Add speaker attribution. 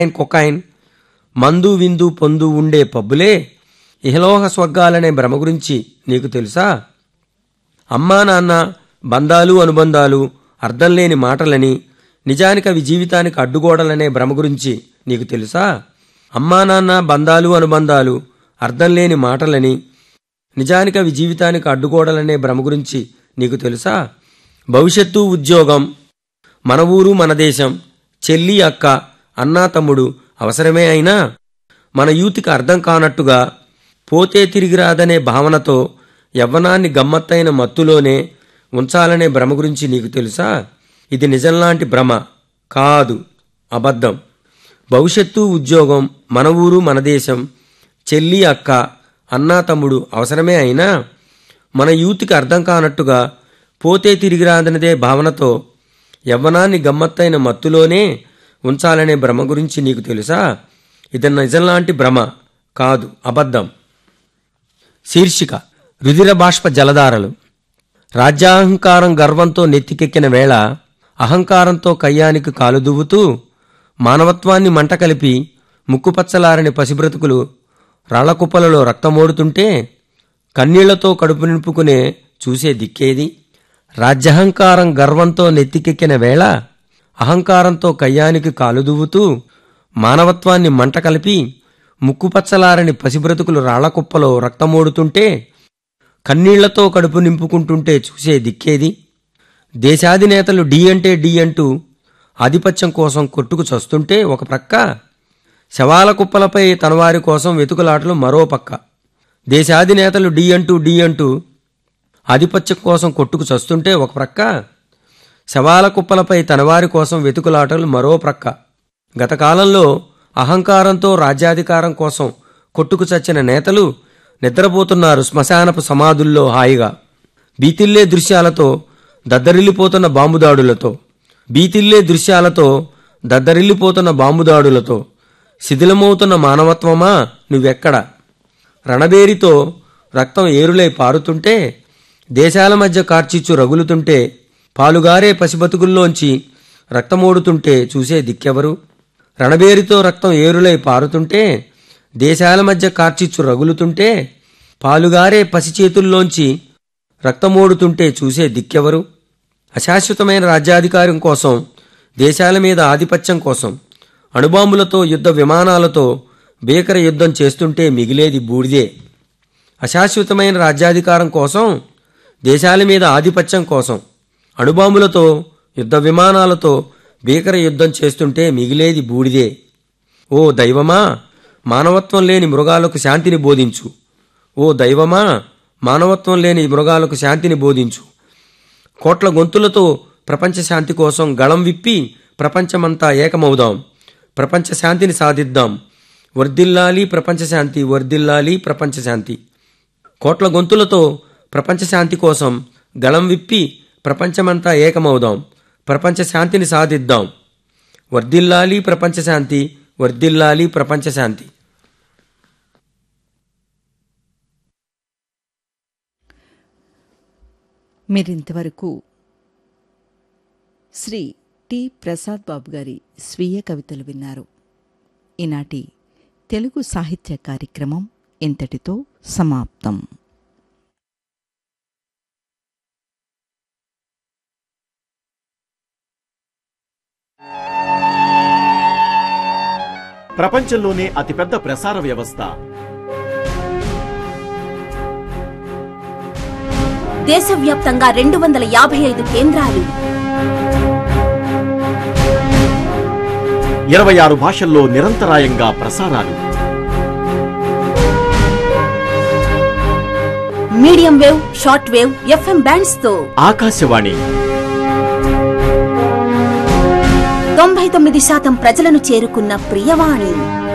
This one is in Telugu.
Speaker 1: కొకాయిన్ మందు విందు పొందు ఉండే పబ్బులే ఇహలోహ స్వర్గాలనే భ్రమ గురించి నీకు తెలుసా అమ్మా నాన్న బంధాలు అనుబంధాలు అర్థం లేని మాటలని నిజానికి అవి జీవితానికి అడ్డుగోడలనే భ్రమ గురించి నీకు తెలుసా అమ్మా నాన్న బంధాలు అనుబంధాలు అర్థం లేని మాటలని నిజానికి అవి జీవితానికి అడ్డుగోడలనే భ్రమ గురించి నీకు తెలుసా భవిష్యత్తు ఉద్యోగం మన ఊరు మన దేశం చెల్లి అక్క అన్నా తమ్ముడు అవసరమే అయినా మన యూత్కి అర్థం కానట్టుగా పోతే తిరిగి రాదనే భావనతో యవ్వనాన్ని గమ్మత్తైన మత్తులోనే ఉంచాలనే భ్రమ గురించి నీకు తెలుసా ఇది నిజంలాంటి భ్రమ కాదు అబద్ధం భవిష్యత్తు ఉద్యోగం మన ఊరు మన దేశం చెల్లి అక్క అన్నా తమ్ముడు అవసరమే అయినా మన యూత్కి అర్థం కానట్టుగా పోతే తిరిగి రాదనదే భావనతో యవ్వనాన్ని గమ్మత్తైన మత్తులోనే ఉంచాలనే భ్రమ గురించి నీకు తెలుసా ఇది నిజంలాంటి భ్రమ కాదు అబద్ధం శీర్షిక రుధిర బాష్ప జలధారలు రాజ్యాహంకారం గర్వంతో నెత్తికెక్కిన వేళ అహంకారంతో కయ్యానికి కాలు దువ్వుతూ మానవత్వాన్ని మంట కలిపి ముక్కుపచ్చలారని పసిబ్రతుకులు రాళ్లకుప్పలలో రక్తమోడుతుంటే కన్నీళ్లతో కడుపు నింపుకునే చూసే దిక్కేది రాజ్యహంకారం గర్వంతో నెత్తికెక్కిన వేళ అహంకారంతో కయ్యానికి కాలు దువ్వుతూ మానవత్వాన్ని మంట కలిపి ముక్కుపచ్చలారని పసిబ్రతుకులు రాళ్లకుప్పలో రక్తమోడుతుంటే కన్నీళ్లతో కడుపు నింపుకుంటుంటే చూసే దిక్కేది దేశాధినేతలు డి అంటే డి అంటూ ఆధిపత్యం కోసం కొట్టుకు చస్తుంటే ఒక ప్రక్క శవాల కుప్పలపై తనవారి కోసం వెతుకులాటలు మరో పక్క దేశాధినేతలు డి అంటూ డి అంటూ ఆధిపత్యం కోసం కొట్టుకు చస్తుంటే ఒక ప్రక్క శవాల కుప్పలపై తనవారి కోసం వెతుకులాటలు మరో ప్రక్క గత కాలంలో అహంకారంతో రాజ్యాధికారం కోసం కొట్టుకు చచ్చిన నేతలు నిద్రపోతున్నారు శ్మశానపు సమాధుల్లో హాయిగా బీతిల్లే దృశ్యాలతో దద్దరిల్లిపోతున్న బాంబుదాడులతో బీతిల్లే దృశ్యాలతో దద్దరిల్లిపోతున్న బాంబుదాడులతో శిథిలమవుతున్న మానవత్వమా నువ్వెక్కడ రణబేరితో రక్తం ఏరులై పారుతుంటే దేశాల మధ్య కార్చిచ్చు రగులుతుంటే పాలుగారే పసిబతుకుల్లోంచి రక్తమోడుతుంటే చూసే దిక్కెవరు రణబేరితో రక్తం ఏరులై పారుతుంటే దేశాల మధ్య కార్చిచ్చు రగులుతుంటే పాలుగారే పసిచేతుల్లోంచి రక్తమోడుతుంటే చూసే దిక్కెవరు అశాశ్వతమైన రాజ్యాధికారం కోసం దేశాల మీద ఆధిపత్యం కోసం అణుబాంబులతో యుద్ధ విమానాలతో భీకర యుద్ధం చేస్తుంటే మిగిలేది బూడిదే అశాశ్వతమైన రాజ్యాధికారం కోసం దేశాల మీద ఆధిపత్యం కోసం అణుబాంబులతో యుద్ధ విమానాలతో భీకర యుద్ధం చేస్తుంటే మిగిలేది బూడిదే ఓ దైవమా మానవత్వం లేని మృగాలకు శాంతిని బోధించు ఓ దైవమా మానవత్వం లేని మృగాలకు శాంతిని బోధించు కోట్ల గొంతులతో ప్రపంచ శాంతి కోసం గళం విప్పి ప్రపంచమంతా ఏకమవుదాం ప్రపంచ శాంతిని సాధిద్దాం వర్ధిల్లాలి ప్రపంచ శాంతి వర్ధిల్లాలి ప్రపంచ శాంతి కోట్ల గొంతులతో ప్రపంచ శాంతి కోసం గళం విప్పి ప్రపంచమంతా ఏకమవుదాం ప్రపంచ శాంతిని సాధిద్దాం వర్ధిల్లాలి ప్రపంచ శాంతి వర్ధిల్లాలి ప్రపంచ శాంతి
Speaker 2: మీరింతవరకు శ్రీ టి ప్రసాద్ బాబు గారి స్వీయ కవితలు విన్నారు ఈనాటి తెలుగు సాహిత్య కార్యక్రమం ఇంతటితో సమాప్తం
Speaker 3: ప్రపంచంలోనే అతిపెద్ద ప్రసార వ్యవస్థ
Speaker 4: దేశవ్యాప్తంగా రెండు వందల యాభై ఐదు కేంద్రాలు
Speaker 3: ఇరవై ఆరు భాషల్లో నిరంతరాయంగా ప్రసారాలు
Speaker 4: medium wave short wave FM bands తో
Speaker 3: ఆకాశవాణి
Speaker 4: తొంభై తొమ్మిది శాతం ప్రజలను చేరుకున్న ప్రియవాణి